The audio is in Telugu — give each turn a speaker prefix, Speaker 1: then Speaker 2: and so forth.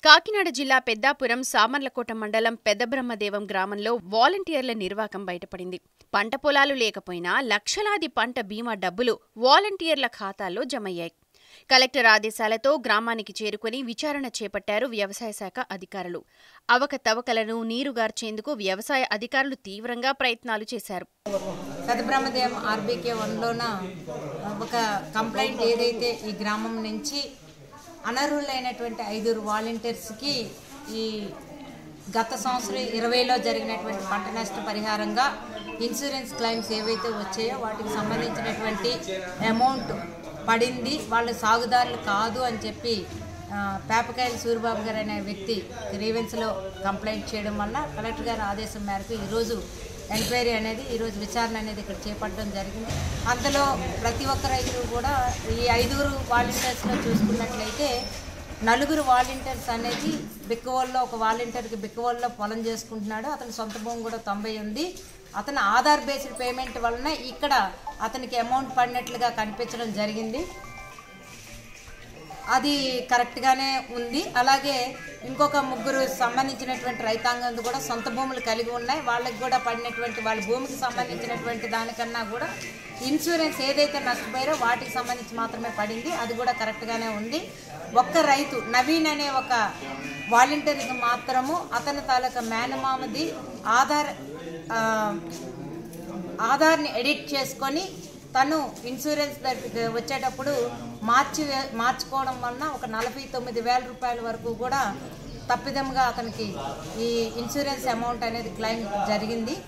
Speaker 1: కాకినాడ జిల్లా పెద్దాపురం సామర్లకోట మండలం పెద్దబ్రహ్మదేవం గ్రామంలో వాలంటీర్ల నిర్వాకం బయటపడింది పంట పొలాలు లేకపోయినా లక్షలాది పంట బీమా డబ్బులు వాలంటీర్ల ఖాతాల్లో జమయ్యాయి కలెక్టర్ ఆదేశాలతో గ్రామానికి చేరుకుని విచారణ చేపట్టారు వ్యవసాయ శాఖ అధికారులు అవకతవకలను నీరుగార్చేందుకు వ్యవసాయ అధికారులు తీవ్రంగా ప్రయత్నాలు చేశారు
Speaker 2: పెదబ్రహ్మదేవం ఆర్బీకే వన్లోన ఒక కంప్లైంట్ ఏదైతే ఈ గ్రామం నుంచి అనర్హులైనటువంటి ఐదుగురు వాలంటీర్స్కి ఈ గత సంవత్సరం ఇరవైలో జరిగినటువంటి పంట నష్ట పరిహారంగా ఇన్సూరెన్స్ క్లెయిమ్స్ ఏవైతే వచ్చాయో వాటికి సంబంధించినటువంటి అమౌంట్ పడింది వాళ్ళు సాగుదారులు కాదు అని చెప్పి ఆ, పేపకాయల సూరిబాబు గారు అనే వ్యక్తి గ్రీవెన్స్లో కంప్లైంట్ చేయడం వల్ల కలెక్టర్ గారి ఆదేశం మేరకు ఈరోజు ఎంక్వైరీ అనేది ఈరోజు విచారణ అనేది ఇక్కడ చేపట్టడం జరిగింది అందులో ప్రతి ఒక్క రైతు కూడా ఈ ఐదుగురు వాలంటీర్స్లో చూసుకున్నట్లయితే నలుగురు వాలంటీర్స్ అనేది బిక్కవోల్లో ఒక వాలంటీర్కి బిక్కవోల్లో పొలం చేసుకుంటున్నాడు అతని సొంత భూమి కూడా తొంభై ఉంది అతను ఆధార్ బేస్డ్ పేమెంట్ వలన ఇక్కడ అతనికి అమౌంట్ పడినట్లుగా కనిపించడం జరిగింది అది కరెక్ట్గానే ఉంది అలాగే ఇంకొక ముగ్గురు సంబంధించినటువంటి రైతాంగం కూడా సొంత భూములు కలిగి ఉన్నాయి వాళ్ళకి కూడా పడినటువంటి వాళ్ళ భూమికి సంబంధించినటువంటి దానికన్నా కూడా ఇన్సూరెన్స్ ఏదైతే నష్టపోయారో వాటికి సంబంధించి మాత్రమే పడింది అది కూడా కరెక్ట్గానే ఉంది ఒక్క రైతు నవీన్ అనే ఒక వాలంటీర్కి మాత్రము అతని తాలూకా మేనమామది ఆధార్ ఆ, ఆధార్ని ఎడిట్ చేసుకొని తను ఇన్సూరెన్స్ దగ్గరికి వచ్చేటప్పుడు మార్చి మార్చుకోవడం వలన ఒక నలభై తొమ్మిది వేల రూపాయల వరకు కూడా తప్పిదంగా అతనికి ఈ ఇన్సూరెన్స్ అమౌంట్ అనేది క్లెయిమ్ జరిగింది